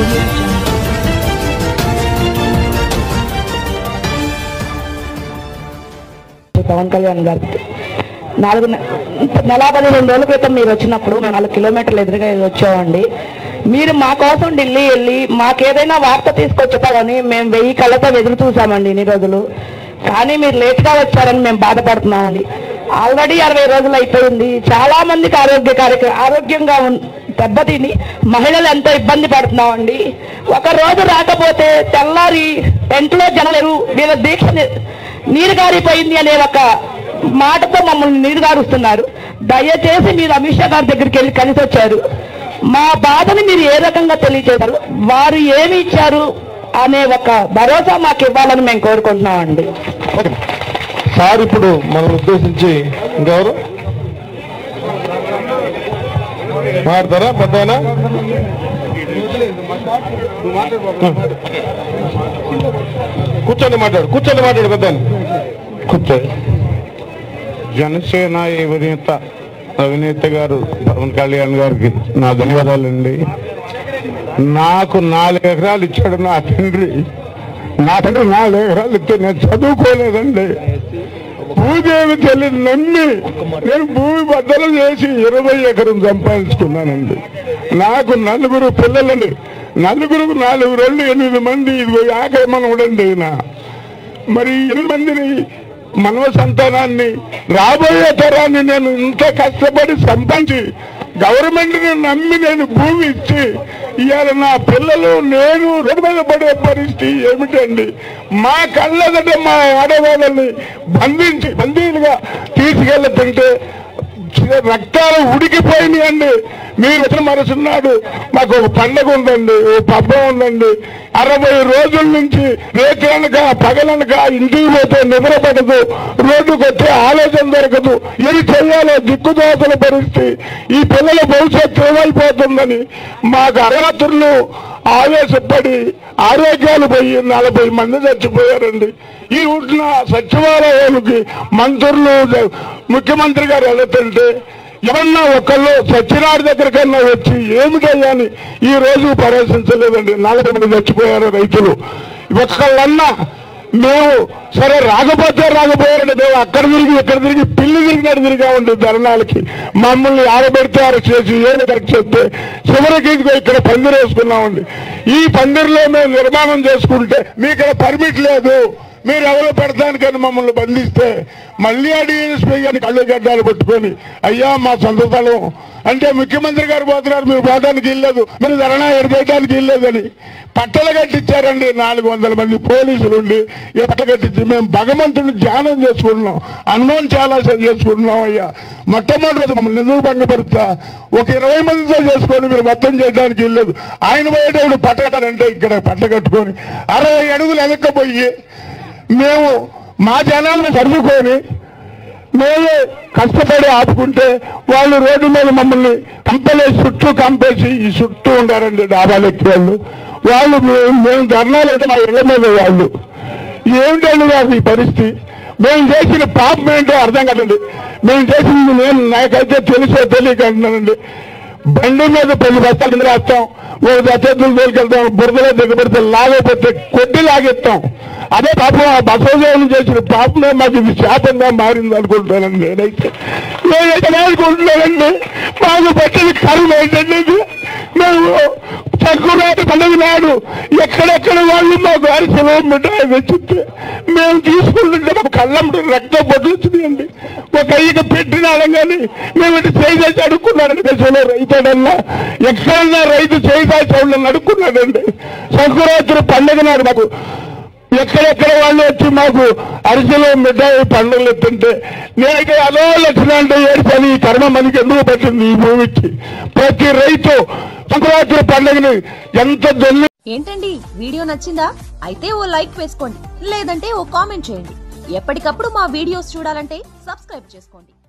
audio jungle. Pawan Kalyan గారు నాలుగు నె- నెల పదిహేను రోజుల క్రితం మీరు వచ్చినప్పుడు నాలుగు కిలోమీటర్లు ఎదురుగా వచ్చామండి మీరు మా కోసం ఢిల్లీ వెళ్ళి మాకేదైనా వార్త తీసుకొచ్చుతారని మేము వెయ్యి కళ్ళతో ఎదురు చూసామండి ఇన్ని రోజులు కానీ మీరు లేట్గా వచ్చారని మేము బాధపడుతున్నామండి ఆల్రెడీ అరవై రోజులు అయిపోయింది చాలా మందికి ఆరోగ్య కార్యక్రమం ఆరోగ్యంగా ఉన్- దెబ్బతిని మహిళలు ఎంతో ఇబ్బంది పడుతున్నామండి ఒక రోజు రాకపోతే తెల్లారి టెంట్లో జనలేరు వీళ్ళ దీక్ష ని- నీరు గారిపోయింది అనే ఒక మాటతో మమ్మల్ని నీరు గారుస్తున్నారు దయచేసి మీరు అమిత్ షా గారి దగ్గరికి వెళ్ళి కలిసి వచ్చారు మా బాధని మీరు ఏ రకంగా తెలియజేశారు వారు ఏమి ఇచ్చారు అనే ఒక భరోసా మాకు ఇవ్వాలని మేము కోరుకుంటున్నామండి ఓకే. సార్ ఇప్పుడు మనం ఉద్దేశించి ఇంకెవరు మాట్లాడతారా పెద్దనా కూర్చోండి మాట్లాడు కూర్చోండి మాట్లాడు పెద్ద కూర్చో జనసేన అధినేత అవినేత గారు పవన్ కళ్యాణ్ గారికి నా ధన్యవాదాలండి నాకు నాలుగు ఎకరాలు ఇచ్చాడు నా తండ్రి నా తండ్రి నాలుగు ఎకరాలు ఇస్తే నేను చదువుకోలేదండి భూదేవి తల్లి నమ్మి నేను భూమి బద్దలు చేసి ఇరవై ఎకరం సంపాదించుకున్నానండి నాకు నలుగురు పిల్లలండి నలుగురు నాలుగు రెండు ఎనిమిది మంది ఇదిగో యాభై మనం ఉండండి నా మరి ఎనిమిది మందిని మనవ సంతానాన్ని రాబోయే తరాన్ని నేను ఇంత కష్టపడి సంపాదించి గవర్నమెంట్ ని నమ్మి నేను భూమి ఇచ్చి ఇవాళ నా పిల్లలు నేను రోడ్డు మీద పడే పరిస్థితి ఏమిటండి మా కళ్ళదట మా ఆడవాళ్ళని బంధించి బందీలుగా తీసుకెళ్తుంటే రక్తాలు ఉడికిపోయినాయండి మీరు వచ్చిన మరుసున్నాడు మాకు ఒక పండగ ఉందండి ఓ పబ్బం ఉందండి అరవై రోజుల నుంచి రేతులనక పగలనక ఇంటికి పోతే నిద్ర పడదు రోడ్డుకు వచ్చే ఆలోచన దొరకదు ఏది చేయాలో దిక్కుదోతల పరిస్థితి ఈ పిల్లల భవిష్యత్తు ఏమైపోతుందని మాకు అర్హతలు ఆవేశపడి ఆరోగ్యాలు పోయి నలభై మంది చచ్చిపోయారండి ఈ ఉంటున్న సచివాలయానికి మంత్రులు ముఖ్యమంత్రి గారు వెళుతుంటే ఎవరన్నా ఒకళ్ళు సత్యనారాయణ దగ్గరికన్నా వచ్చి ఏమిటయ్యా అని ఈ రోజు పరామర్శించలేదండి నలభై మంది చచ్చిపోయారు రైతులు ఒక్కళ్ళన్నా మేము సరే రాకపోతే రాకపోయారండి మేము అక్కడ తిరిగి ఇక్కడ తిరిగి పిల్లి తిరిగినట్టు తిరిగామండి ధర్నాలకి మమ్మల్ని ఆడబెడితే అరెస్ట్ చేసి ఏమి కరెక్ట్ చేస్తే చివరికి ఇదిగో ఇక్కడ పందిరి వేసుకున్నామండి ఈ పందిరిలో మేము నిర్మాణం చేసుకుంటే మీకు ఇక్కడ పర్మిట్ లేదు మీరు ఎవరు పెడతానికని మమ్మల్ని బంధిస్తే మళ్ళీ ఆ డిఎస్పీ గారిని కళ్ళు గడ్డాలు పట్టుకొని అయ్యా మా సొంత స్థలం అంటే ముఖ్యమంత్రి గారు పోతున్నారు మీరు పోవడానికి ఇల్లేదు మీరు ధరణా ఎడిపోయడానికి ఇల్లేదని పట్టలు కట్టించారండి నాలుగు వందల మంది పోలీసులు ఉండి ఈ పట్ట కట్టించి మేము భగవంతుని ధ్యానం చేసుకుంటున్నాం అన్నం చాలా చేసుకుంటున్నాం అయ్యా మొట్టమొదటి మమ్మల్ని ఎందుకు భంగపరుస్తా ఒక ఇరవై మందితో చేసుకొని మీరు మొత్తం చేయడానికి ఇల్లేదు ఆయన పోయేటప్పుడు పట్ట కట్టాలంటే ఇక్కడ పట్ట కట్టుకొని అరవై అడుగులు వెనక్కపోయి మేము మా జనాలను సర్దుకొని మేమే కష్టపడి ఆపుకుంటే వాళ్ళు రోడ్డు మీద మమ్మల్ని కంపెలేసి చుట్టూ కంపేసి ఈ చుట్టూ ఉండారండి డాబాలు ఎక్కి వాళ్ళు వాళ్ళు మేము- మేము ధర్నాలు అంటే మా ఇళ్ళ మీద వాళ్ళు ఏమిటండి నాకు ఈ పరిస్థితి మేము చేసిన పాపం ఏంటో అర్థం కదండి మేము చేసింది నేను నాకైతే తెలుసో తెలియక అంటున్నానండి బండి మీద పది బస్తాల కింద రాస్తాం ఒక దత్తతులు తోలుకెళ్తాం బురదలో దిగబడితే లాగకపోతే కొట్టి లాగేస్తాం అదే పాపం ఆ బసవదేవులు చేసిన పాపమే మాకు ఇది శాపంగా మారింది అనుకుంటానండి నేనైతే నేనైతే అనుకుంటున్నానండి మాకు పట్టిన కరుణ ఏంటండి ఇది మేము చక్కురాటి పండుగ నాడు ఎక్కడెక్కడ వాళ్ళు మాకు అరిసెలు మిఠాయి తెచ్చితే మేము తీసుకుంటుంటే మాకు కళ్ళంటి రక్తం పొట్టులుచ్చినాయండి ఒక అయ్యకి పెట్టిన కానీ మేము ఇటు చేసి అడుక్కున్నాడండి దేశంలో రైతుడన్నా ఎక్కడన్నా రైతు చేసి ఉండాలని అడుక్కున్నాడండి సంక్రాంతి పండుగ నాడు మాకు ఎక్కడెక్కడ వాళ్ళు వచ్చి మాకు అరిసెలు మిఠాయి పండుగలు ఎత్తుంటే నేనైతే అలో లక్షణ అంటే ఏడు పని ఈ కర్మ మనకి ఎందుకు పట్టింది ఈ భూమికి ప్రతి రైతు సంక్రాంతి పండుగని ఎంత దొల్లి ఏంటండి వీడియో నచ్చిందా అయితే ఓ లైక్ వేసుకోండి లేదంటే ఓ కామెంట్ చేయండి ఎప్పటికప్పుడు మా వీడియోస్ చూడాలంటే సబ్స్క్రైబ్ చేసుకోండి